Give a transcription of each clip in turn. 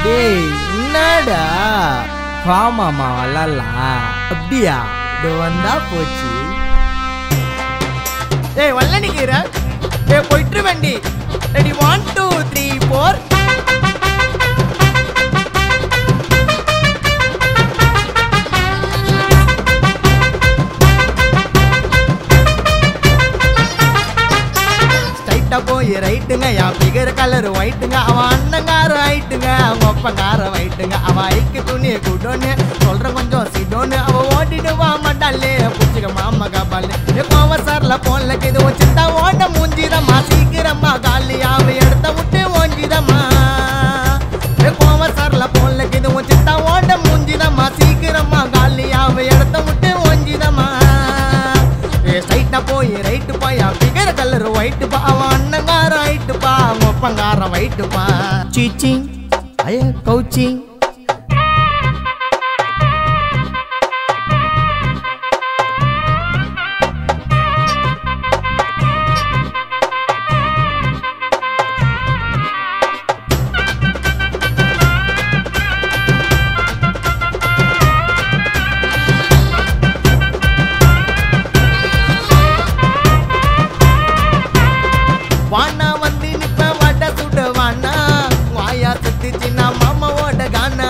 டேய் என்னடா வாமாமா விளாட்லாம் அப்படியா இது வந்தா போச்சு ஏய் வல்ல நிக்கிற ஏய் போயிட்டு வண்டி ready one two three four ஸ்ட்ரைட்டா போய் ரைட்டுங்க என் பிகர் கலர் ஒயிட்டுங்க அவன் அண்ணங்கார ஹைட்டுங்க அவங்க ஒப்பங்கார ஒயிட்டுங்க அவன் ஐக்கு துணி குடோன்னு சொல்ற கொஞ்சம் சிடோன்னு அவ ஓட்டிடுவா மண்டாலே புடிச்சுக்க மாமா காப்பாலே கோவம் சார்ல போன்ல இது வச்சுட்டா ஓட்ட மூஞ்சிதம்மா சீக்கிரமா காலி அவ எடுத்த விட்டு ஓஞ்சிதம்மா கோவம் சார்ல போன்ல இது வச்சுட்டா ஓட்ட மூஞ்சிதம்மா சீக்கிரமா காலி அவ எடுத்த விட்டு ஓஞ்சிதம்மா ஏ ஸ்ட்ரைட்டா போய் ரைட்டு பா என் பிகர் கலர் ஒயிட்டு பா அவன் அண்ணங்கார ஹைட்டு பா அவன் ஒப்பங்கார ஒயிட்டு பா சீச்சிங் ஐய கவுச்சிங் வானா வந்து நிப்ப வட சுட வானா வாயா சுத்தி சின்ன மாமாவோட கானா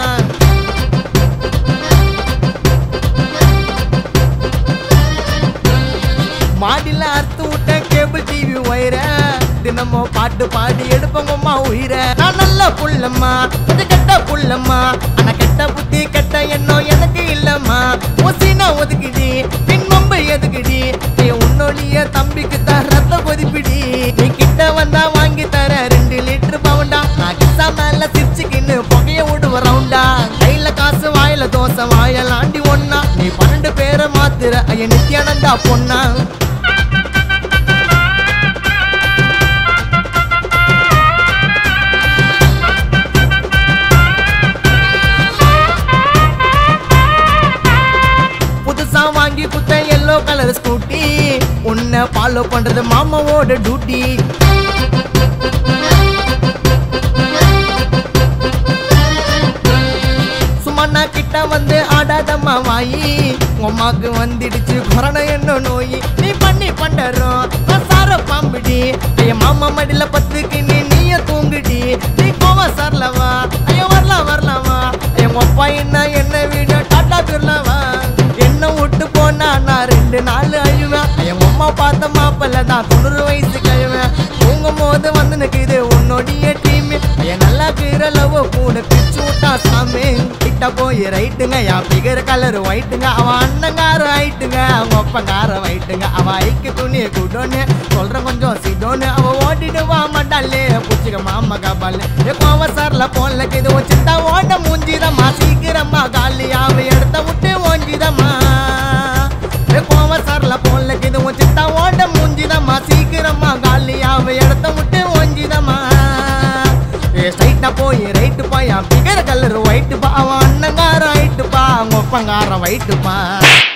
மாடில அறுத்து விட்ட கேபிள் டிவி ஒயர தினமும் பாட்டு பாடி எடுப்பங்கம்மா உயிர நான் நல்ல புள்ளம்மா கொஞ்சம் கெட்ட புள்ளம்மா ஆனா கெட்ட புத்தி கெட்ட எண்ணம் எனக்கு இல்லம்மா ஒசினா ஒதுக்கிடி பின் மம்பு எதுக்குடி நீ உன்னோடைய தம்பிக்கு தான் ரத்த கொதிப்பிடி நீ கிட்ட வந்தா வாங்கி தர ரெண்டு லிட்டர் பவுண்டா நான் கிசா மேல சிரிச்சுக்கின்னு புகைய விடுவ ரவுண்டா கையில காசு வாயில தோசை வாயலாண்டி ஒன்னா நீ பன்னெண்டு பேரை மாத்துற ஐய நித்யானந்தா பொண்ணா புதுசா வாங்கி குத்த எல்லோ கலர் ஸ்கூட்டி உன்னை ஃபாலோ பண்றது மாமாவோட டியூட்டி சும்மா கிட்ட வந்து ஆடாதம்மா வாயி உமாக்கு வந்துடுச்சு கொரோனா என்ன நோய் நீ பண்ணி பண்டறோம் நான் சார பாம்பிடி ஐய மாமா மடியில பத்துக்கு நீ நீய தூங்குடி நீ கோவா சார்லவா ஐயோ வரலாம் வரலாமா என் அப்பா என்ன என்ன வீடு டாட்டா பிர்லாவா என்ன விட்டு போனா நான் ரெண்டு நாள் அழுவேன் என் அம்மா பார்த்த மாப்பிள்ள தான் தொண்ணூறு வயசு கழுவேன் தூங்கும் போது வந்து நிக்குது உன்னோடைய டீம் என் நல்லா கீர லவ் கூட பிச்சு விட்டா சாமி கிட்ட போய் ரைட்டுங்க என் பிகர் கலர் ஒயிட்டுங்க அவன் அண்ணங்கார ஹைட்டுங்க அவங்க ஒப்பங்கார ஒயிட்டுங்க அவன் ஐக்கு துணி குடோன்னு சொல்ற கொஞ்சம் சிடோன்னு அவ ஓட்டிடுவா மண்டாலே புடிச்சுக்க மாமா காப்பாலே கோவ சார்ல போன்ல இது வச்சுட்டா ஓட்ட மூஞ்சிதம்மா சீக்கிரமா காலி அவ எடுத்த விட்டு ஓஞ்சிதம்மா கோவ சார்ல போன்ல இது வச்சுட்டா ஓட்ட மூஞ்சிதம்மா சீக்கிரமா காலி அவ இடத்த விட்டு ஓஞ்சிதம்மா ஏ ஸ்ட்ரைட்டா போய் ரைட்டு பா என் பிகர் கலர் ஒயிட்டு பா அவன் அண்ணங்கார ஹைட்டு பா அவங்க ஒப்பங்கார ஒயிட்டு பா